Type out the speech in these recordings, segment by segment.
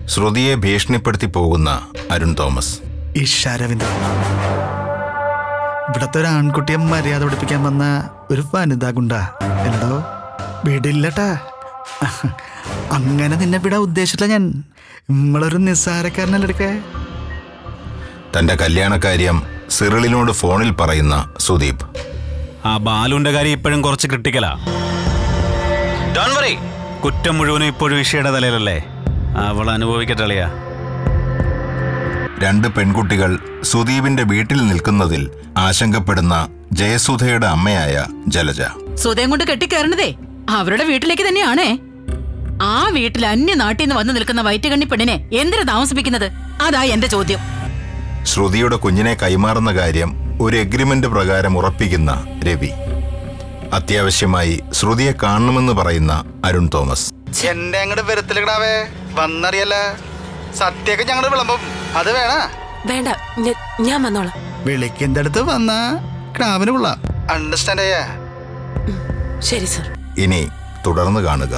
ശ്രുതിയെ ഭീഷണിപ്പെടുത്തി പോകുന്ന അരുൺ തോമസ് ഇഷാരവിന്ദ്ര ഇവിടത്തെ ഒരു ആൺകുട്ടിയെ മര്യാദ പഠിപ്പിക്കാൻ വന്ന ഒരു വനിതാ ഗുണ്ട എന്തോ വിടില്ലട്ടാ അങ്ങനെ നിന്നെ വിടാൻ ഉദ്ദേശിച്ചില്ല ഞാൻ നമ്മളൊരു നിസ്സാരക്കാരനല്ല എടുക്കേ തന്റെ കല്യാണക്കാര്യം സിറിളിനോട് ഫോണിൽ പറയുന്ന സുദീപ് ആ ബാലുവിന്റെ കാര്യം ഇപ്പോഴും കുറച്ച് ക്രിട്ടിക്കലാ Don't worry. കുറ്റം മുഴുവനും ഇപ്പോഴും ഇഷയുടെ തലയിലല്ലേ അവൾ അനുഭവിക്കട്ടെ അളിയാ രണ്ട് പെൺകുട്ടികൾ സുദീപിന്റെ വീട്ടിൽ നിൽക്കുന്നതിൽ ആശങ്കപ്പെടുന്ന ജയസുധയുടെ അമ്മയായ ജലജ സുതയം കൊണ്ട് കെട്ടിക്കയറണതേ അവരുടെ വീട്ടിലേക്ക് തന്നെയാണേ ആ വീട്ടിൽ അന്യ നാട്ടിൽ നിന്ന് വന്നു നിൽക്കുന്ന വയറ്റുകണ്ണി പെണ്ണിനെ എന്തിനു താമസിപ്പിക്കുന്നത് അതാ എന്റെ ചോദ്യം ശ്രുതിയുടെ കുഞ്ഞിനെ കൈമാറുന്ന കാര്യം ഒരു എഗ്രിമെന്റ് പ്രകാരം ഉറപ്പിക്കുന്ന രവി അത്യാവശ്യമായി ശ്രുതിയെ കാണണമെന്ന് പറയുന്ന അരുൺ തോമസ് എന്നെ അങ്ങോട്ട് വരത്തില്ലടാവേ വന്നറിയല്ല സത്യൊക്കെ ഞങ്ങള് വിളമ്പും അത് വേണ വേണ്ട ഞ- ഞാൻ വന്നോളാം വിളിക്കിന്റെ അടുത്ത് വന്ന ക്രാവിന് കൊള്ളാം അണ്ടർസ്റ്റാൻഡ് ചെയ്യാ ശരി സർ ഇനി തുടർന്ന് കാണുക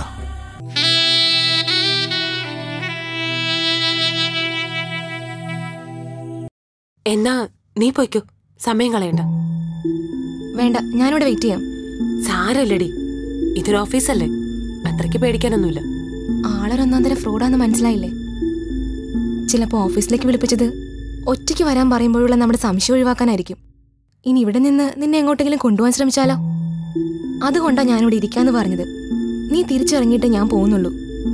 എന്നാ നീ പോയിക്കോ സമയം കളയണ്ട വേണ്ട ഞാനിവിടെ വെയിറ്റ് ചെയ്യാം സാരല്ലടി ഇതൊരു ഓഫീസല്ലേ അത്രയ്ക്ക് പേടിക്കാനൊന്നുമില്ല ആളൊരൊന്നാം തരം ഫ്രോഡാന്ന് മനസ്സിലായില്ലേ ചിലപ്പോൾ ഓഫീസിലേക്ക് വിളിപ്പിച്ചത് ഒറ്റയ്ക്ക് വരാൻ പറയുമ്പോഴുള്ള നമ്മുടെ സംശയം ഒഴിവാക്കാനായിരിക്കും ഇനി ഇവിടെ നിന്ന് നിന്നെ എങ്ങോട്ടെങ്കിലും കൊണ്ടുപോകാൻ ശ്രമിച്ചാലോ അതുകൊണ്ടാ ഞാനിവിടെ ഇരിക്കാന്ന് പറഞ്ഞത് നീ തിരിച്ചിറങ്ങിയിട്ട് ഞാൻ പോകുന്നുള്ളൂ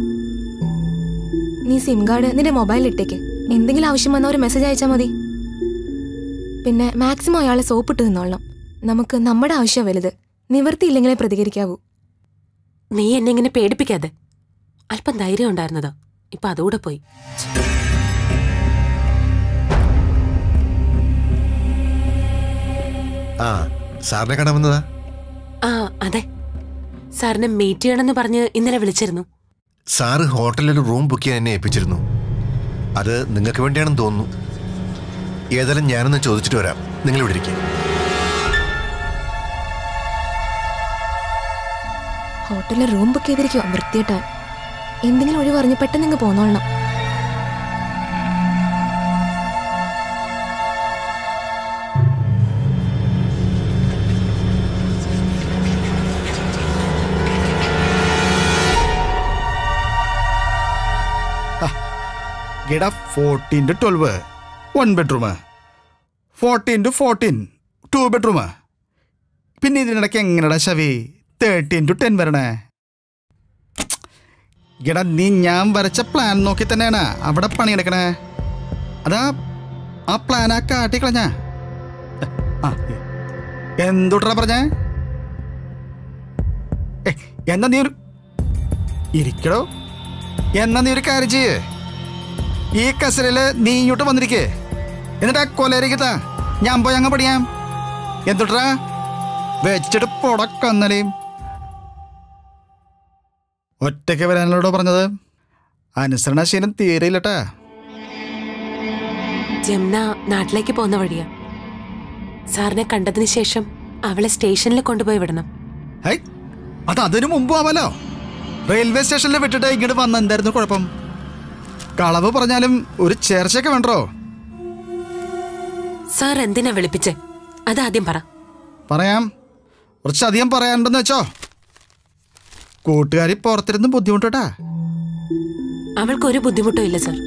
നീ സിം കാർഡ് നിന്റെ മൊബൈലിൽ ഇട്ടേക്ക് എന്തെങ്കിലും ആവശ്യം വന്നാൽ ഒരു മെസ്സേജ് അയച്ചാൽ മതി പിന്നെ മാക്സിമം അയാളെ സോപ്പിട്ട് നിന്നോളണം നമുക്ക് നമ്മുടെ ആവശ്യം വലുത് നിവർത്തിയില്ലെങ്കിലേ പ്രതികരിക്കാവൂ നീ എന്നെ ഇങ്ങനെ പേടിപ്പിക്കാതെ അല്പം ധൈര്യം ഉണ്ടായിരുന്നതാ ഇപ്പൊ അതുകൂടെ പോയി ആ സാറിനെ കാണാൻ വന്നതാ ആ അതെ സാറിനെ മീറ്റ് ചെയ്യണമെന്ന് പറഞ്ഞ് ഇന്നലെ വിളിച്ചിരുന്നു സാറ് ഹോട്ടലിൽ റൂം ബുക്ക് ചെയ്യാൻ എന്നെ ഏൽപ്പിച്ചിരുന്നു അത് നിങ്ങൾക്ക് വേണ്ടിയാണെന്ന് തോന്നുന്നു ഏതായാലും ഞാനൊന്ന് ചോദിച്ചിട്ട് വരാം നിങ്ങൾ ഇവിടെ ഇരിക്കും ഹോട്ടലിൽ റൂം ബുക്ക് ചെയ്തിരിക്കുവോ വൃത്തിയിട്ടാൻ എന്തെങ്കിലും ഒഴിവ് പറഞ്ഞ് പെട്ടെന്ന് ഇങ്ങ് പോന്നോളണം ഗിട fourteen to twelve one bedroom fourteen to fourteen to bedroom പിന്നെ ഇതിനിടയ്ക്ക് എങ്ങനെടാ ശവി തേർട്ടീൻ ടു ടെൻ വരണേ ഗിട നീ ഞാൻ വരച്ച പ്ലാൻ നോക്കി തന്നെയാണ് അവിടെ പണിയെടുക്കണേ അതാ ആ പ്ലാൻ ആ കാട്ടിക്കളഞ്ഞ എന്തുട്ടാ പറഞ്ഞേ ഏ, എന്നാ നീ ഒരു ഇരിക്കടോ എന്നാ നീ ഒരു കാര്യം ചെയ്യേ ഈ കസരയില് നീ ഇങ്ങോട്ട് വന്നിരിക്കേ എന്നിട്ട് ആ കൊലരിക്കത്താ ഞാൻ പോയി അങ്ങ് പടിയാം എന്തുട്ടാ വെച്ചിട്ട് പൊടക്കന്നലേയും ഒറ്റയ്ക്ക് വരാനോടോ പറഞ്ഞത് അനുസരണശീലം തീരെയില്ലട്ടാ ജംന നാട്ടിലേക്ക് പോകുന്ന വഴിയാ സാറിനെ കണ്ടതിന് ശേഷം അവളെ സ്റ്റേഷനിൽ കൊണ്ടുപോയി വിടണം ഹൈ അത് അതിനു മുമ്പ് ആവാലോ റെയിൽവേ സ്റ്റേഷനിൽ വിട്ടിട്ട് ഇങ്ങോട്ട് വന്ന എന്തായിരുന്നു കുഴപ്പം കളവ് പറഞ്ഞാലും ഒരു ചേർച്ചയൊക്കെ വേണ്ടോ സാർ എന്തിനാ വിളിപ്പിച്ചേ അതാദ്യം പറ പറയാം കുറച്ചധികം പറയാനുണ്ടെന്ന് വെച്ചോ കൂട്ടുകാരി പുറത്തിരുന്ന് ബുദ്ധിമുട്ടാ അവൾക്ക് ഒരു ബുദ്ധിമുട്ടും ഇല്ല സാർ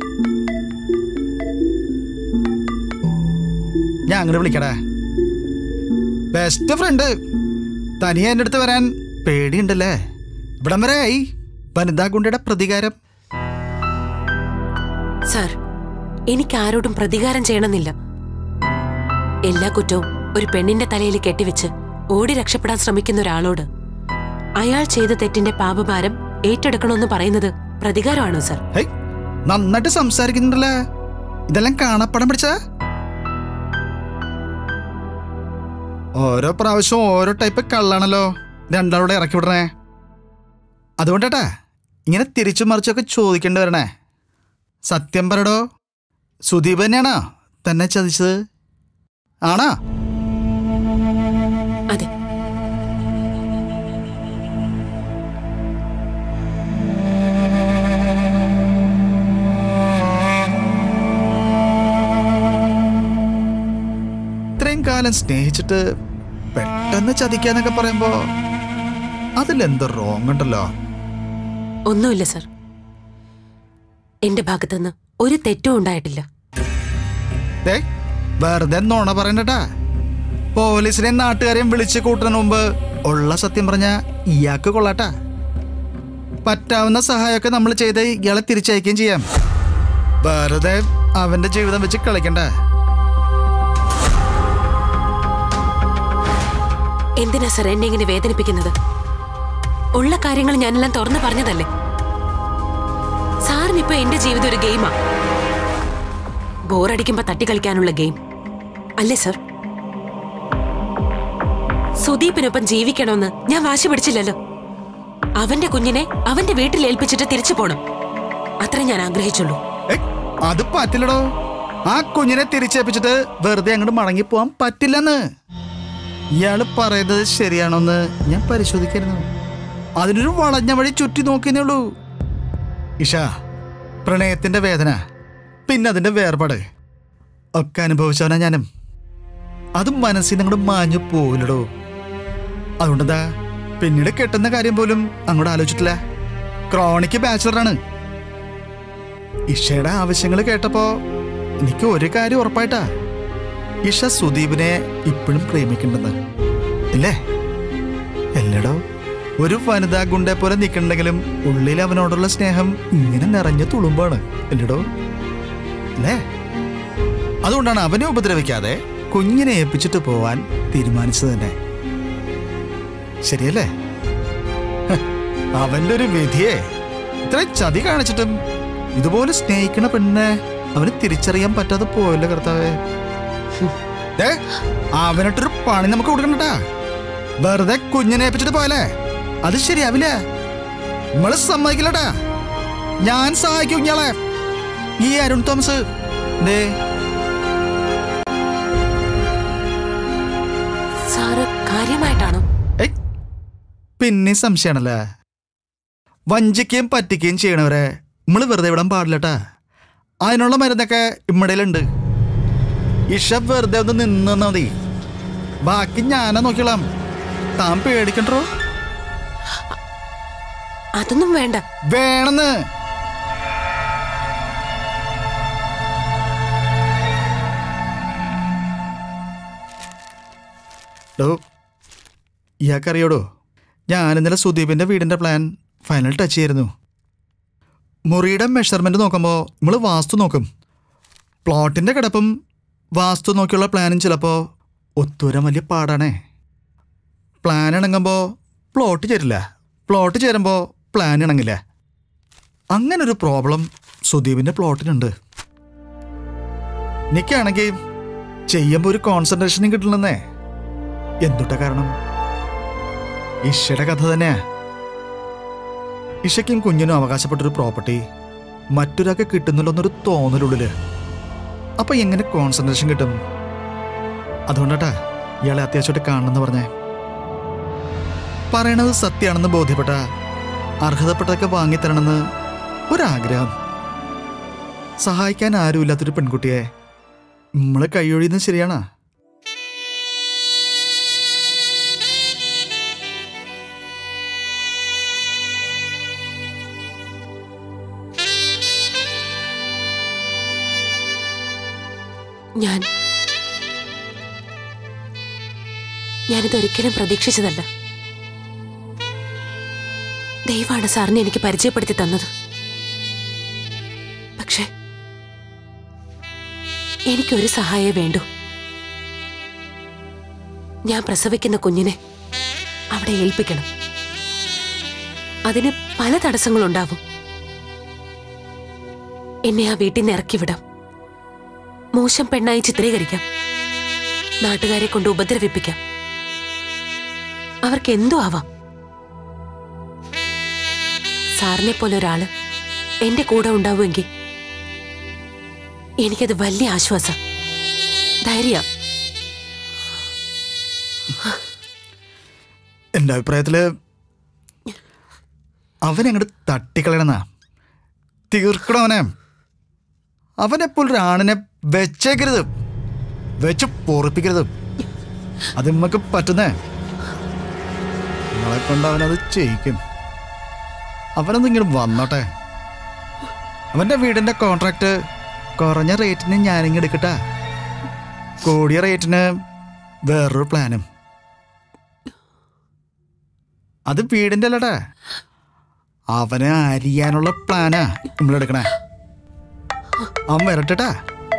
ഞാൻ അങ്ങനെ വിളിക്കടാ ബെസ്റ്റ് ഫ്രണ്ട് തനിയെ എൻ്റെ അടുത്ത് വരാൻ പേടിയുണ്ടല്ലേ ഇവിടം വരെ ആയി വനിതാ ഗുണ്ടയുടെ പ്രതികാരം സാർ എനിക്ക് ആരോടും പ്രതികാരം ചെയ്യണമെന്നില്ല എല്ലാ കുറ്റവും ഒരു പെണ്ണിന്റെ തലയിൽ കെട്ടിവെച്ച് ഓടി രക്ഷപ്പെടാൻ ശ്രമിക്കുന്ന ഒരാളോട് അയാൾ ചെയ്ത തെറ്റിന്റെ പാപഭാരം ഏറ്റെടുക്കണമെന്ന് പറയുന്നത് പ്രതികാരമാണോ സാർ ഹൈ നന്നായിട്ട് സംസാരിക്കുന്നുണ്ടല്ലേ ഇതെല്ലാം കാണപ്പടം പിടിച്ച ഓരോ പ്രാവശ്യവും ഓരോ ടൈപ്പ് കള്ളാണല്ലോ രണ്ടാളോടെ ഇറക്കി വിടണേ അതുകൊണ്ടേട്ടാ ഇങ്ങനെ തിരിച്ചു മറിച്ചൊക്കെ ചോദിക്കേണ്ടി വരണേ സത്യം പറയടോ സുദീപ് തന്നെയാണോ തന്നെ ചതിച്ചത് ആണോ അതെ കാലം സ്നേഹിച്ചിട്ട് പെട്ടെന്ന് ചതിക്കാന്നൊക്കെ പറയുമ്പോ അതിലെന്തോ റോങ് ഉണ്ടല്ലോ ഒന്നുമില്ല സർ എന്റെ ഭാഗത്തുനിന്ന് ഒരു തെറ്റും ഉണ്ടായിട്ടില്ല ദേ വെറുതെ നോണ പറയണ്ടട്ടാ പോലീസിനെയും നാട്ടുകാരെയും വിളിച്ച് കൂട്ടുന്നതിന് മുമ്പ് ഉള്ള സത്യം പറഞ്ഞ ഇയാൾക്ക് കൊള്ളാട്ടാ പറ്റാവുന്ന സഹായമൊക്കെ നമ്മൾ ചെയ്ത് ഇയാളെ തിരിച്ചയക്കുകയും ചെയ്യാം വെറുതെ അവന്റെ ജീവിതം വെച്ച് കളിക്കണ്ട എന്തിനാ സർ എന്നെ ഇങ്ങനെ വേദനിപ്പിക്കുന്നത് ഉള്ള കാര്യങ്ങൾ ഞാനെല്ലാം തുറന്നു പറഞ്ഞതല്ലേ സാറിന് ഇപ്പൊ എന്റെ ജീവിതം ഒരു ഗെയിമാ ബോറടിക്കുമ്പോ തട്ടിക്കളിക്കാനുള്ള ഗെയിം അല്ലേ സർ സുദീപിനൊപ്പം ജീവിക്കണമെന്ന് ഞാൻ വാശി പിടിച്ചില്ലല്ലോ അവന്റെ കുഞ്ഞിനെ അവന്റെ വീട്ടിൽ ഏൽപ്പിച്ചിട്ട് തിരിച്ചു പോണം അത്രേ ഞാൻ ആഗ്രഹിച്ചുള്ളൂ ഏയ്, അത് പറ്റില്ലടോ ആ കുഞ്ഞിനെ തിരിച്ചേപ്പിച്ചിട്ട് വെറുതെ അങ്ങോട്ട് മടങ്ങി പോവാൻ പറ്റില്ലെന്ന് ഇയാള് പറയുന്നത് ശരിയാണോന്ന് ഞാൻ പരിശോധിക്കായിരുന്നു അതിനൊരു വളഞ്ഞ വഴി ചുറ്റി നോക്കിയേ ഉള്ളൂ ഇഷ പ്രണയത്തിന്റെ വേദന പിന്നെ അതിന്റെ വേർപാട് ഒക്കെ അനുഭവിച്ചവനാ ഞാനും അത് മനസ്സിൽ നിന്ന് അങ്ങോട്ട് മാഞ്ഞു പോവില്ലടോ അതുകൊണ്ടെന്താ പിന്നീട് കെട്ടുന്ന കാര്യം പോലും അങ്ങോട്ട് ആലോചിച്ചിട്ടില്ല ക്രോണിക് ബാച്ചിലറാണ് ഇഷയുടെ ആവശ്യങ്ങൾ കേട്ടപ്പോ എനിക്ക് ഒരു കാര്യം ഉറപ്പായിട്ടാ ഇഷ സുദീപിനെ ഇപ്പോഴും പ്രേമിക്കുന്നുണ്ടെന്ന് ഇല്ലേ എല്ലടോ ഒരു വനിതാ ഗുണ്ടെ പോലെ നിൽക്കണ്ടെങ്കിലും ഉള്ളിൽ അവനോടുള്ള സ്നേഹം ഇങ്ങനെ നിറഞ്ഞ തുളുമ്പാണ് എല്ലടോ അല്ലേ അതുകൊണ്ടാണ് അവനെ ഉപദ്രവിക്കാതെ കുഞ്ഞിനെ ഏൽപ്പിച്ചിട്ട് പോവാൻ തീരുമാനിച്ചത് തന്നെ ശരിയല്ലേ ഹ്, അവന്റെ ഒരു വിധിയെ ഇത്ര ചതി കാണിച്ചിട്ടും ഇതുപോലെ സ്നേഹിക്കണ പെണ്ണിനെ അവന് തിരിച്ചറിയാൻ പറ്റാതെ പോയല്ലോ കർത്താവേ ഹും. ദേ, അവനിട്ടൊരു പണി നമുക്ക് കൊടുക്കണട്ടാ വെറുതെ കുഞ്ഞിനെ ഏൽപ്പിച്ചിട്ട് പോയല്ലേ അത് ശരിയാവില്ല നമ്മള് സമ്മതിക്കില്ലട്ടാ ഞാൻ സഹായിക്കും ഇയാളെ ഈ അരുൺ തോമസ് ദേ സാറ് കാര്യമായിട്ടാണോ ഏയ്, പിന്നെ സംശയമാണല്ലേ വഞ്ചിക്കുകയും പറ്റിക്കുകയും ചെയ്യണവരെ നമ്മൾ വെറുതെ വിടാൻ പാടില്ലട്ടാ അതിനുള്ള മരുന്നൊക്കെ ഇമ്മടയിലുണ്ട് ഇഷ വെറുതെ ഒന്ന് നിന്ന് നിന്നാ മതി ബാക്കി ഞാനാ നോക്കിയോളാം താൻ പേടിക്കണ്ടോ അതൊന്നും വേണ്ട വേണമെന്ന് ഡോ ഇയാൾക്കറിയോടോ ഞാൻ ഇന്നലെ സുദീപിൻ്റെ വീടിൻ്റെ പ്ലാൻ ഫൈനൽ ടച്ച് ചെയ്യായിരുന്നു മുറിയുടെ മെഷർമെൻറ്റ് നോക്കുമ്പോൾ നമ്മൾ വാസ്തു നോക്കും പ്ലോട്ടിൻ്റെ കിടപ്പും വാസ്തു നോക്കിയുള്ള പ്ലാനും ചിലപ്പോൾ ഒത്തുവരാൻ വലിയ പാടാണേ പ്ലാൻ ഇണങ്ങുമ്പോൾ പ്ലോട്ട് ചേരില്ല പ്ലോട്ട് ചേരുമ്പോൾ പ്ലാൻ ഇണങ്ങില്ല അങ്ങനൊരു പ്രോബ്ലം സുദീപിൻ്റെ പ്ലോട്ടിനുണ്ട് എനിക്കാണെങ്കിൽ ചെയ്യുമ്പോൾ ഒരു കോൺസെൻട്രേഷനും കിട്ടില്ലെന്നേ എന്തുട്ട കാരണം ഇഷയുടെ കഥ തന്നെയാ ഇഷയ്ക്കും കുഞ്ഞിനും അവകാശപ്പെട്ടൊരു പ്രോപ്പർട്ടി മറ്റൊരാൾക്ക് കിട്ടുന്നില്ലെന്നൊരു തോന്നലുള്ളില് അപ്പൊ എങ്ങനെ കോൺസെൻട്രേഷൻ കിട്ടും അതുകൊണ്ടാട്ടാ ഇയാളെ അത്യാവശ്യമായിട്ട് കാണണമെന്ന് പറഞ്ഞേ പറയണത് സത്യമാണെന്ന് ബോധ്യപ്പെട്ട അർഹതപ്പെട്ടതൊക്കെ വാങ്ങിത്തരണമെന്ന് ഒരാഗ്രഹം സഹായിക്കാൻ ആരുമില്ലാത്തൊരു പെൺകുട്ടിയെ നമ്മള് കൈയൊഴിയുന്നത് ശരിയാണോ ഞാൻ ഞാനിതൊരിക്കലും പ്രതീക്ഷിച്ചതല്ല ദൈവമാണ് സാറിനെ എനിക്ക് പരിചയപ്പെടുത്തി തന്നത് പക്ഷെ എനിക്കൊരു സഹായമേ വേണ്ടു ഞാൻ പ്രസവിക്കുന്ന കുഞ്ഞിനെ അവിടെ ഏൽപ്പിക്കണം അതിന് പല തടസ്സങ്ങളുണ്ടാവും എന്നെ ആ വീട്ടിൽ നിന്ന് ഇറക്കി വിടാം മോശം പെണ്ണായി ചിത്രീകരിക്കാം നാട്ടുകാരെ കൊണ്ട് ഉപദ്രവിപ്പിക്കാം അവർക്ക് എന്തോ ആവാം സാറിനെ പോലെ ഒരാള് എന്റെ കൂടെ ഉണ്ടാവുമെങ്കിൽ എനിക്കത് വലിയ ആശ്വാസം ധൈര്യം എൻ്റെ അഭിപ്രായത്തില് അവനങ്ങോട്ട് തട്ടിക്കളയണമെന്നാ തീർക്കണം അവനെ അവനെപ്പോലൊരു ആണിനെ വെച്ചേക്കരുത് വെച്ച് പൊറിപ്പിക്കരുത് അത് നമുക്ക് പറ്റുന്നേ നിങ്ങളെ കൊണ്ട് അവനത് ചെയ്യിക്കും അവനൊന്ന് ഇങ്ങനെ വന്നോട്ടെ അവന്റെ വീടിന്റെ കോൺട്രാക്ട് കുറഞ്ഞ റേറ്റിന് ഞാനിങ്ങ് എടുക്കട്ടാ കൂടിയ റേറ്റിന് വേറൊരു പ്ലാനും അത് വീടിന്റെ അല്ലടാ അവനെ അരിയാനുള്ള പ്ലാനാ നമ്മളെടുക്കണേ അവൻ വരട്ടെട്ടാ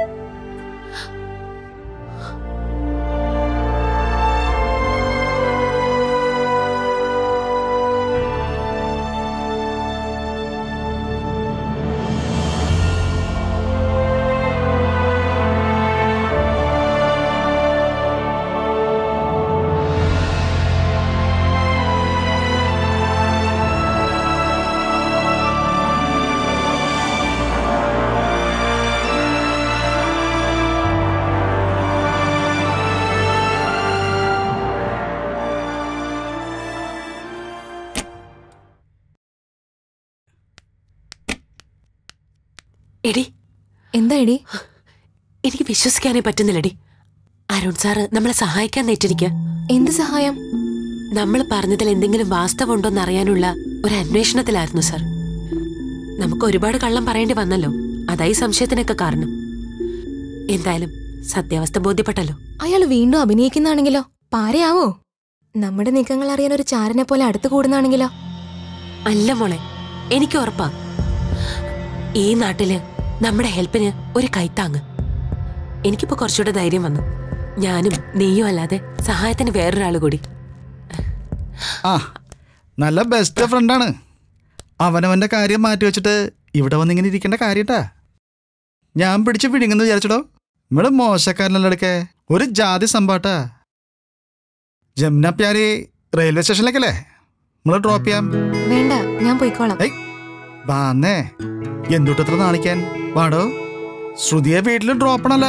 എടി എന്താ എടി എനിക്ക് വിശ്വസിക്കാനേ പറ്റുന്നില്ലടി അരുൺ സാറ് നമ്മളെ സഹായിക്കാൻ നേറ്റിരിക്കുക എന്ത് സഹായം നമ്മൾ പറഞ്ഞതിൽ എന്തെങ്കിലും വാസ്തവമുണ്ടോന്ന് അറിയാനുള്ള ഒരു അന്വേഷണത്തിലായിരുന്നു സർ നമുക്ക് ഒരുപാട് കള്ളം പറയേണ്ടി വന്നല്ലോ അതായി സംശയത്തിനൊക്കെ കാരണം എന്തായാലും സത്യാവസ്ഥ ബോധ്യപ്പെട്ടല്ലോ അയാൾ വീണ്ടും അഭിനയിക്കുന്നതാണെങ്കിലോ പാരയാവോ നമ്മുടെ നീക്കങ്ങൾ അറിയാൻ ഒരു ചാരനെ പോലെ അടുത്ത് കൂടുന്നാണെങ്കിലോ അല്ല മോളെ എനിക്ക് ഉറപ്പാ ഈ നാട്ടില് നമ്മുടെ ഹെൽപ്പിന് ഒരു കൈത്താങ്ങ് എനിക്കിപ്പോ കുറച്ചുകൂടെ ധൈര്യം വന്നു ഞാനും നീയും അല്ലാതെ സഹായത്തിന് വേറൊരാൾ കൂടി ആ നല്ല ബെസ്റ്റ് ഫ്രണ്ടാണ് അവനവന്റെ കാര്യം മാറ്റി വെച്ചിട്ട് ഇവിടെ വന്നിങ്ങനെ ഇരിക്കേണ്ട കാര്യട്ടാ ഞാൻ പിടിച്ച് പിടിങ്ങുന്നു വിചാരിച്ചടോ നമ്മള് മോശക്കാരനല്ല എടുക്കേ ഒരു ജാതി സംഭാട്ടാ ജമുന പ്യാരി റെയിൽവേ സ്റ്റേഷനിലേക്കല്ലേ നമ്മള് ഡ്രോപ്പ് ചെയ്യാം വേണ്ട ഞാൻ പോയിക്കോളാം ഏയ് വാന്നേ എന്തുട്ടത്ര നാണിക്കാൻ വാടോ ശ്രുതിയെ വീട്ടിൽ ഡ്രോപ്പ് ആണല്ല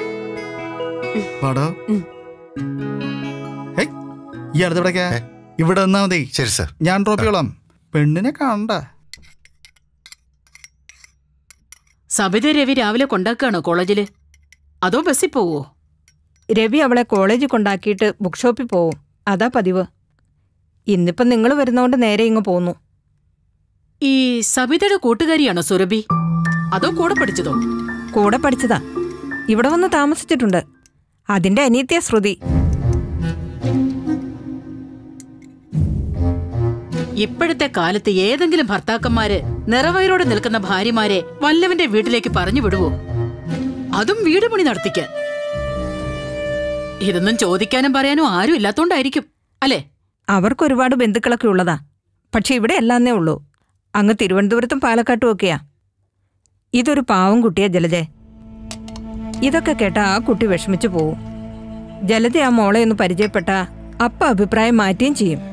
വാടോ ഉം. ഏയ് ഈ അടുത്ത് ഇവിടേക്കാ ഏ? ഇവിടെ നിന്നാ മതി ശരി സർ ഞാൻ ഡ്രോപ്പ് ചെയ്തോളാം പെണ്ണിനെ കാണണ്ട സബിത രവി രാവിലെ കൊണ്ടാക്കുകയാണോ കോളേജില് അതോ ബസ്സിൽ പോവോ രവി അവളെ കോളേജിൽ കൊണ്ടാക്കിയിട്ട് ബുക്ക് ഷോപ്പിൽ പോവും അതാ പതിവ് ഇന്നിപ്പം നിങ്ങൾ വരുന്നോണ്ട് നേരെ ഇങ്ങ് പോന്നു ഈ സബിതയുടെ കൂട്ടുകാരിയാണോ സുരഭി അതോ കൂടെ പഠിച്ചതോ കൂടെ പഠിച്ചതാ ഇവിടെ വന്ന് താമസിച്ചിട്ടുണ്ട് അതിന്റെ അനീത്യ ശ്രുതി ഇപ്പോഴത്തെ കാലത്ത് ഏതെങ്കിലും ഭർത്താക്കന്മാര് നിറവയറോടെ നിൽക്കുന്ന ഭാര്യമാരെ വല്ലവന്റെ വീട്ടിലേക്ക് പറഞ്ഞു വിടുവോ അതും വീട് പണി നടത്തിക്കാൻ ഇതൊന്നും ചോദിക്കാനും പറയാനും ആരും ഇല്ലാത്തോണ്ടായിരിക്കും അല്ലേ അവർക്ക് ഒരുപാട് ബന്ധുക്കളൊക്കെ ഉള്ളതാ പക്ഷെ ഇവിടെ അല്ലാന്നേ ഉള്ളൂ അങ്ങ് തിരുവനന്തപുരത്തും പാലക്കാട്ടും ഒക്കെയാ ഇതൊരു പാവം കുട്ടിയാ ജലജെ ഇതൊക്കെ കേട്ടാ ആ കുട്ടി വിഷമിച്ചു പോവും ജലജ ആ മോളെ ഒന്ന് പരിചയപ്പെട്ട അപ്പ അഭിപ്രായം മാറ്റുകയും ചെയ്യും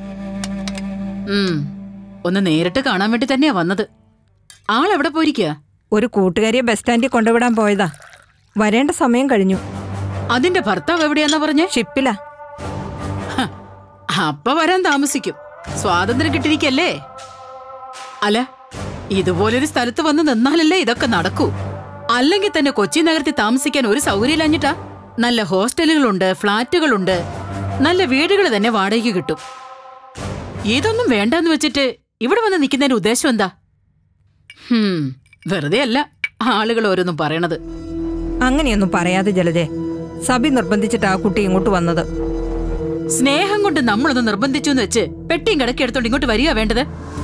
ഉം ഒന്ന് നേരിട്ട് കാണാൻ വേണ്ടി തന്നെയാ വന്നത് ആളെവിടെ പോയിരിക്കുക ഒരു കൂട്ടുകാരിയെ ബസ് സ്റ്റാൻഡിൽ കൊണ്ടുവിടാൻ പോയതാ വരേണ്ട സമയം കഴിഞ്ഞു അതിന്റെ ഭർത്താവ് എവിടെയാന്നാ പറഞ്ഞേ ഷിപ്പിലാ ഹ, അപ്പ വരാൻ താമസിക്കും സ്വാതന്ത്ര്യം കിട്ടിയിരിക്കല്ലേ അല്ല ഇതുപോലൊരു സ്ഥലത്ത് വന്ന് നിന്നാലല്ലേ ഇതൊക്കെ നടക്കൂ അല്ലെങ്കിൽ തന്നെ കൊച്ചി നഗരത്തിൽ താമസിക്കാൻ ഒരു സൗകര്യമില്ലാഞ്ഞിട്ടാ നല്ല ഹോസ്റ്റലുകളുണ്ട് ഫ്ളാറ്റുകളുണ്ട് നല്ല വീടുകൾ തന്നെ വാടകയ്ക്ക് കിട്ടും ഇതൊന്നും വേണ്ടെന്ന് വെച്ചിട്ട് ഇവിടെ വന്ന് നിൽക്കുന്നതിന്റെ ഉദ്ദേശം എന്താ ഹും വെറുതെ അല്ല ആളുകൾ ഓരോന്നും പറയണത് അങ്ങനെയൊന്നും പറയാതെ ജലജെ സബി നിർബന്ധിച്ചിട്ട് ആ കുട്ടി ഇങ്ങോട്ട് വന്നത് സ്നേഹം കൊണ്ട് നമ്മളൊന്ന് നിർബന്ധിച്ചു എന്ന് വെച്ച് പെട്ടിയും കിടക്കി എടുത്തോണ്ട് ഇങ്ങോട്ട് വരിക വേണ്ടത്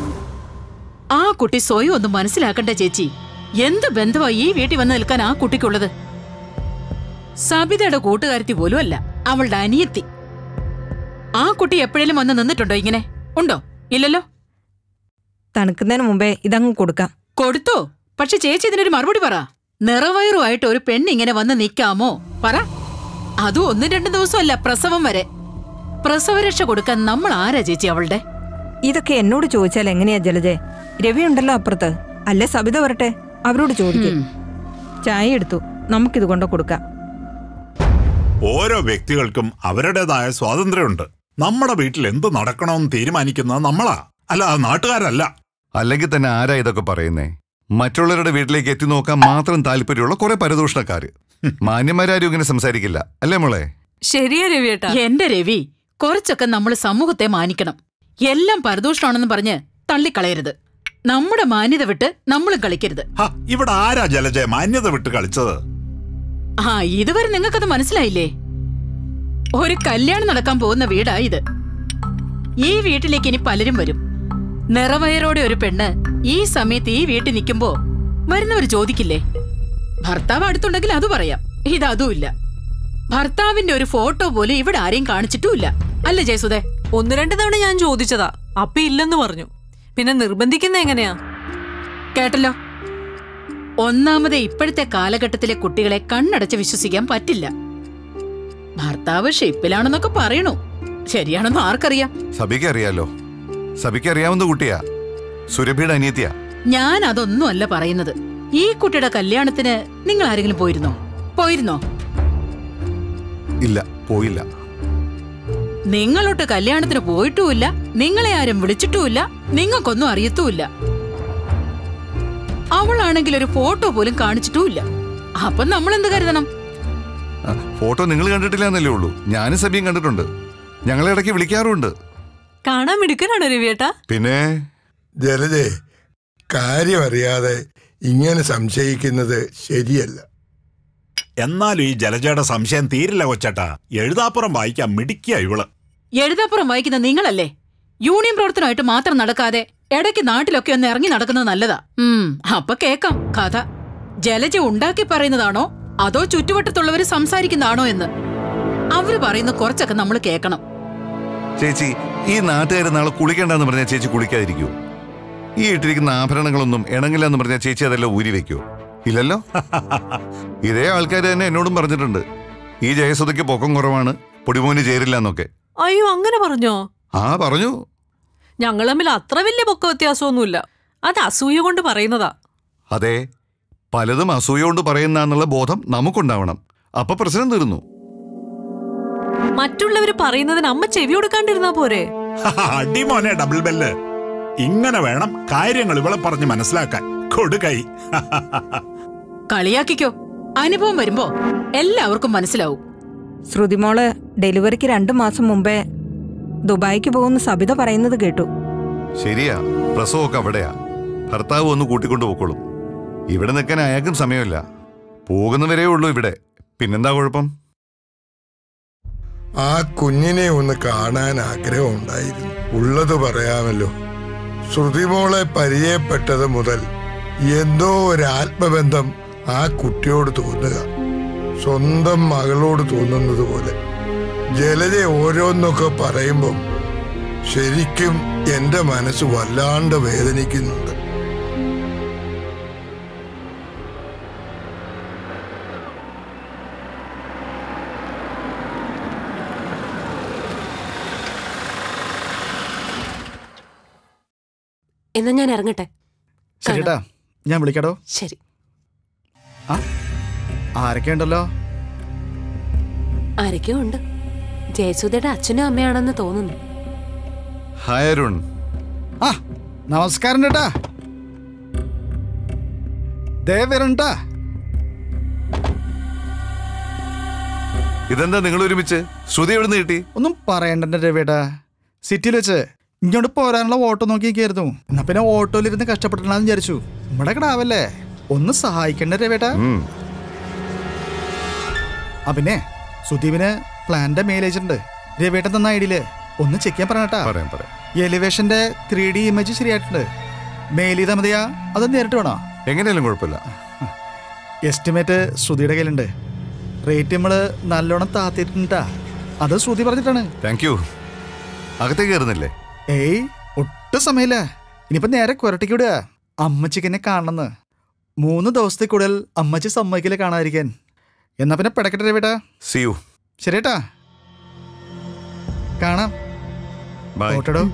ആ കുട്ടി സ്വയം ഒന്ന് മനസ്സിലാക്കണ്ട ചേച്ചി എന്ത് ബന്ധമാ ഈ വീട്ടിൽ വന്ന് നിൽക്കാൻ ആ കുട്ടിക്കുള്ളത് സബിതയുടെ കൂട്ടുകാരത്തി പോലും അല്ല അവളുടെ അനിയത്തി ആ കുട്ടി എപ്പോഴേലും വന്ന് നിന്നിട്ടുണ്ടോ ഇങ്ങനെ ഉണ്ടോ ഇല്ലല്ലോ തണുക്കുന്നതിന് മുമ്പേ ഇതങ്ങ് കൊടുക്കാം കൊടുത്തോ പക്ഷെ ചേച്ചി ഇതിനൊരു മറുപടി പറ നിറവയറുമായിട്ട് ഒരു പെണ്ണിങ്ങനെ വന്ന് നിൽക്കാമോ പറ അതും ഒന്നും രണ്ടും ദിവസമല്ല പ്രസവം വരെ പ്രസവരക്ഷ കൊടുക്കാൻ നമ്മൾ ആരാ ചേച്ചി അവളുടെ ഇതൊക്കെ എന്നോട് ചോദിച്ചാൽ എങ്ങനെയാ ജലജെ രവി ഉണ്ടല്ലോ അപ്പുറത്ത് അല്ലേ സബിത വരട്ടെ അവരോട് ചോദിക്കും ഉം. ചായ എടുത്തു നമുക്കിത് കൊണ്ട് കൊടുക്കാം ഓരോ വ്യക്തികൾക്കും അവരുടേതായ സ്വാതന്ത്ര്യമുണ്ട് നമ്മുടെ വീട്ടിൽ എന്ത് നടക്കണമെന്ന് തീരുമാനിക്കുന്നത് നമ്മളാ അല്ല നാട്ടുകാരല്ല അല്ലെങ്കിൽ തന്നെ ആരാ ഇതൊക്കെ പറയുന്നേ മറ്റുള്ളവരുടെ വീട്ടിലേക്ക് എത്തി നോക്കാൻ മാത്രം താല്പര്യമുള്ള കുറെ പരദൂഷണക്കാര് മാന്യന്മാരും ഇങ്ങനെ സംസാരിക്കില്ല അല്ലേ മോളെ ശരിയാ രവിയേട്ടാ എന്റെ രവി കുറച്ചൊക്കെ നമ്മൾ സമൂഹത്തെ മാനിക്കണം എല്ലാം പരദൂഷണമാണെന്ന് പറഞ്ഞ് തള്ളിക്കളയരുത് നമ്മുടെ മാന്യത വിട്ട് നമ്മളും കളിക്കരുത് ഹ, ഇവിടെ ആരാ ജലജ മാന്യത വിട്ട് കളിച്ചത് ആ ഇതുവരെ നിങ്ങൾക്കത് മനസ്സിലായില്ലേ ഒരു കല്യാണം നടക്കാൻ പോകുന്ന വീടാ ഇത് ഈ വീട്ടിലേക്ക് ഇനി പലരും വരും നിറവയറോടെ ഒരു പെണ്ണ് ഈ സമയത്ത് ഈ വീട്ടിൽ നിൽക്കുമ്പോ വരുന്നവർ ചോദിക്കില്ലേ ഭർത്താവ് അടുത്തുണ്ടെങ്കിൽ അത് പറയാം ഇത് അതുമില്ല ഭർത്താവിന്റെ ഒരു ഫോട്ടോ പോലും ഇവിടെ ആരെയും കാണിച്ചിട്ടുമില്ല അല്ലേ ജയസുദേ ഒന്ന് രണ്ട് തവണ ഞാൻ ചോദിച്ചതാ അപ്പ ഇല്ലെന്ന് പറഞ്ഞു പിന്നെ നിർബന്ധിക്കുന്ന എങ്ങനെയാ കേട്ടല്ലോ ഒന്നാമത് ഇപ്പോഴത്തെ കാലഘട്ടത്തിലെ കുട്ടികളെ കണ്ണടച്ച് വിശ്വസിക്കാൻ പറ്റില്ല ഭർത്താവ് ഷിപ്പിലാണെന്നൊക്കെ പറയണു ശരിയാണെന്ന് ആർക്കറിയാം സഭയ്ക്ക് അറിയാലോ സഭയ്ക്ക് അറിയാവുന്ന കുട്ടിയാ സുരഭിയുടെ അനിയത്തിയാ ഞാൻ അതൊന്നും അല്ല പറയുന്നത് ഈ കുട്ടിയുടെ കല്യാണത്തിന് നിങ്ങൾ ആരെങ്കിലും പോയിരുന്നോ പോയിരുന്നോ ഇല്ല പോയില്ല നിങ്ങളോട്ട് കല്യാണത്തിന് പോയിട്ടുമില്ല നിങ്ങളെ ആരും വിളിച്ചിട്ടുമില്ല നിങ്ങൾക്കൊന്നും അറിയത്തുമില്ല അവളാണെങ്കിൽ ഒരു ഫോട്ടോ പോലും കാണിച്ചിട്ടുമില്ല അപ്പൊ നമ്മൾ എന്ത് കരുതണം ആ, ഫോട്ടോ നിങ്ങൾ കണ്ടിട്ടില്ല എന്നല്ലേ ഉള്ളൂ ഞാനും സഭയും കണ്ടിട്ടുണ്ട് ഞങ്ങളെ ഇടയ്ക്ക് വിളിക്കാറുണ്ട് കാണാൻ മിടുക്കനാണോ രവിയേട്ടാ പിന്നെ ജലജെ കാര്യമറിയാതെ ഇങ്ങനെ സംശയിക്കുന്നത് ശരിയല്ല എന്നാലും ഈ ജലജയുടെ സംശയം തീരില്ല കൊച്ചേട്ടാ എഴുതാപ്പുറം വായിക്കാൻ മിടിക്കുക ഇവള് എഴുതാപ്പുറം വായിക്കുന്ന നിങ്ങളല്ലേ യൂണിയൻ പ്രവർത്തനമായിട്ട് മാത്രം നടക്കാതെ ഇടയ്ക്ക് നാട്ടിലൊക്കെ ഒന്ന് ഇറങ്ങി നടക്കുന്നത് നല്ലതാ ഉം അപ്പൊ കേക്കാം കഥ ജലജ ഉണ്ടാക്കി പറയുന്നതാണോ അതോ ചുറ്റുവട്ടത്തുള്ളവര് സംസാരിക്കുന്നതാണോ എന്ന് അവര് പറയുന്ന കുറച്ചൊക്കെ നമ്മൾ കേൾക്കണം ചേച്ചി ഈ നാട്ടുകാർ നാളെ കുളിക്കണ്ടെന്ന് പറഞ്ഞാൽ ചേച്ചി കുളിക്കാതിരിക്കൂ ഈ ഇട്ടിരിക്കുന്ന ആഭരണങ്ങളൊന്നും ഇണങ്ങില്ല എന്ന് പറഞ്ഞാൽ ചേച്ചി അതെല്ലാം ഊരി വെക്കൂ ഇല്ലല്ലോ ഇതേ ആൾക്കാർ തന്നെ എന്നോടും പറഞ്ഞിട്ടുണ്ട് ഈ ജയസുതയ്ക്ക് പൊക്കം കുറവാണ് പൊടിമോന് ചേരില്ല എന്നൊക്കെ അയ്യോ അങ്ങനെ പറഞ്ഞോ ആ പറഞ്ഞു ഞങ്ങൾ തമ്മിൽ അത്ര വലിയ പൊക്ക വ്യത്യാസമൊന്നുമില്ല അത് അസൂയ കൊണ്ട് പറയുന്നതാ അതെ പലതും അസൂയ കൊണ്ട് പറയുന്ന എന്നുള്ള ബോധം നമുക്കുണ്ടാവണം അപ്പൊ പ്രശ്നം തീർന്നു മറ്റുള്ളവര് പറയുന്നതിന് അമ്മ ചെവി കൊടുക്കാണ്ടിരുന്നാ പോരെ അടിമോനെ ഡബിൾ ബെല്ല് ഇങ്ങനെ വേണം കാര്യങ്ങൾ ഇവളെ പറഞ്ഞ് മനസ്സിലാക്കാൻ കൊടുകൈ കളിയാക്കിക്കോ അനുഭവം വരുമ്പോ എല്ലാവർക്കും മനസ്സിലാവും ശ്രുതിമോള് ഡെലിവറിക്ക് രണ്ടു മാസം മുമ്പേ ദുബായിക്ക് പോകുന്ന സബിത പറയുന്നത് കേട്ടു ശരിയാ പ്രസവമൊക്കെ അവിടെയാ ഭർത്താവ് ഒന്ന് കൂട്ടിക്കൊണ്ടു പോക്കോളും ഇവിടെ നിൽക്കാൻ അയാൾക്കും സമയമില്ല പോകുന്നവരേ ഉള്ളൂ ഇവിടെ പിന്നെന്താ കുഴപ്പം ആ കുഞ്ഞിനെ ഒന്ന് കാണാൻ ആഗ്രഹമുണ്ടായിരുന്നു ഉള്ളത് പറയാമല്ലോ ശ്രുതിമോളെ പരിചയപ്പെട്ടത് മുതൽ എന്തോ ഒരു ആത്മബന്ധം ആ കുട്ടിയോട് തോന്നുക സ്വന്തം മകളോട് തോന്നുന്നത് പോലെ ജലജ ഓരോന്നൊക്കെ പറയുമ്പം ശരിക്കും എന്റെ മനസ്സ് വല്ലാണ്ട് വേദനിക്കുന്നുണ്ട് എന്നാ ഞാൻ ഇറങ്ങട്ടെ ശരിട്ടാ ഞാൻ വിളിക്കാടോ ശരി ആ ആരൊക്കെ ഉണ്ടല്ലോ ആരൊക്കെയോ ഉണ്ട് ജയസുധയുടെ അച്ഛനും അമ്മയാണെന്ന് തോന്നുന്നു ഹായ് അരുൺ ആ നമസ്കാരം ചേട്ടാ ദേ വരണ്ടാ ഇതെന്താ നിങ്ങൾ ഒരുമിച്ച് ശ്രുതി എവിടെ നിന്ന് കിട്ടി ഒന്നും പറയണ്ട രവിയേട്ടാ സിറ്റിയിൽ വെച്ച് ഇങ്ങോട്ട് പോരാനുള്ള ഓട്ടോ നോക്കിയിരിക്കായിരുന്നു എന്നാ പിന്നെ ഓട്ടോയിലിരുന്ന് കഷ്ടപ്പെടണമെന്ന് വിചാരിച്ചു നമ്മുടെ കിടാവല്ലേ ഒന്ന് സഹായിക്കണ്ട രവിയേട്ടാ ഉം. ആ പിന്നെ സുദീപിന് പ്ലാന്റെ മെയിൽ അയച്ചിട്ടുണ്ട് രവിയേട്ടൻ തന്ന ഐഡിയില് ഒന്ന് ചെക്ക് ചെയ്യാൻ പറഞ്ഞട്ടാ പറയാം പറയാം എലിവേഷന്റെ ത്രീ ഡി ഇമേജ് ശരിയായിട്ടുണ്ട് മെയിൽ ചെയ്താൽ മതിയാ അത് നേരിട്ട് വേണോ എങ്ങനെയാലും കുഴപ്പമില്ല എസ്റ്റിമേറ്റ് ശ്രുതിയുടെ കയ്യിലുണ്ട് റേറ്റ് നമ്മള് നല്ലോണം താത്തിട്ടുണ്ടാ അത് ശ്രുതി പറഞ്ഞിട്ടാണ് താങ്ക് യു അകത്തേക്ക് കയറുന്നില്ലേ ഏയ് ഒട്ടും സമയമില്ല ഇനിയിപ്പോ നേരെ കുരട്ടിക്ക് വിടുക അമ്മച്ചിക്ക് എന്നെ കാണണമെന്ന് മൂന്ന് ദിവസത്തിൽ കൂടുതൽ അമ്മച്ചി സമ്മതിക്കില്ല കാണാതിരിക്കാൻ എന്നാ പിന്നെ പിടക്കട്ടെ രവിട്ടാ സി യു ശരിയേട്ടാ കാണാം ബൈ ഓട്ടടോ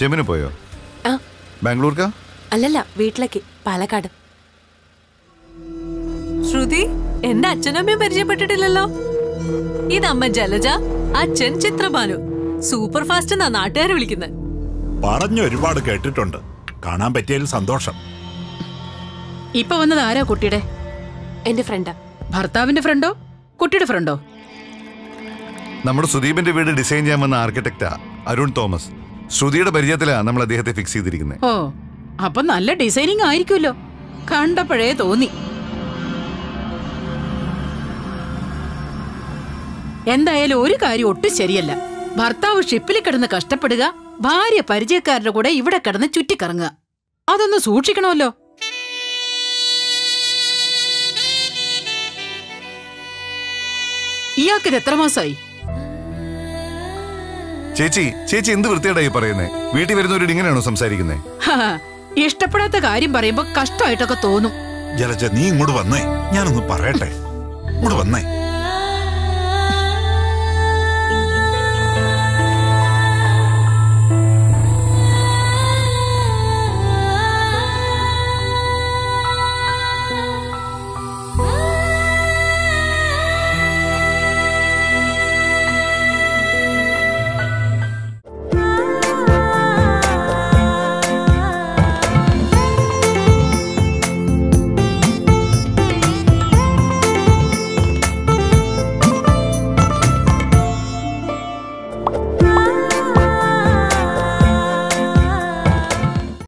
ചെമ്മിന് പോയോ ആ ബാംഗ്ലൂർക്കാ അല്ലല്ല വീട്ടിലേക്ക് പാലക്കാട് ശ്രുതി എന്റെ അച്ഛനമ്മയും പരിചയപ്പെട്ടിട്ടില്ലല്ലോ ഇതമ്മ ജലജ അച്ഛൻ ചിത്രഭാനു സൂപ്പർ ഫാസ്റ്റ് എന്നാ നാട്ടുകാർ വിളിക്കുന്നത് പറഞ്ഞു ഒരുപാട് കേട്ടിട്ടുണ്ട് കാണാൻ പറ്റിയതിൽ സന്തോഷം ഇപ്പൊ വന്നത് ആരാ കുട്ടിയുടെ എന്റെ ഫ്രണ്ടാ ഭർത്താവിന്റെ ഫ്രണ്ടോ കുട്ടിയുടെ ഫ്രണ്ടോ നമ്മുടെ സുദീപിന്റെ വീട് ഡിസൈൻ ചെയ്യാൻ വന്ന ആർക്കിടെക്റ്റാ അരുൺ തോമസ് ശ്രുതിയുടെ പരിചയത്തിലാ നമ്മൾ അദ്ദേഹത്തെ ഫിക്സ് ചെയ്തിരിക്കുന്നത് ഓ അപ്പൊ നല്ല ഡിസൈനിങ് ആയിരിക്കുമല്ലോ കണ്ടപ്പോഴേ തോന്നി എന്തായാലും ഒരു കാര്യം ഒട്ടും ശരിയല്ല ഭർത്താവ് ഷിപ്പിൽ കിടന്ന് കഷ്ടപ്പെടുക ഭാര്യ പരിചയക്കാരുടെ കൂടെ ഇവിടെ കിടന്ന് ചുറ്റിക്കറങ്ങുക അതൊന്ന് സൂക്ഷിക്കണമല്ലോ ഇയാൾക്കിത് എത്ര മാസമായി ചേച്ചി ചേച്ചി എന്ത് വൃത്തിയായിട്ടായി പറയുന്നേ വീട്ടിൽ വരുന്നവരോട് ഇങ്ങനെയാണോ സംസാരിക്കുന്നത് ഹാ, ഇഷ്ടപ്പെടാത്ത കാര്യം പറയുമ്പോ കഷ്ടമായിട്ടൊക്കെ തോന്നും ജലജ നീ ഇങ്ങോട്ട് വന്നേ ഞാനൊന്ന് പറയട്ടെ ഇങ്ങോട്ട് വന്നേ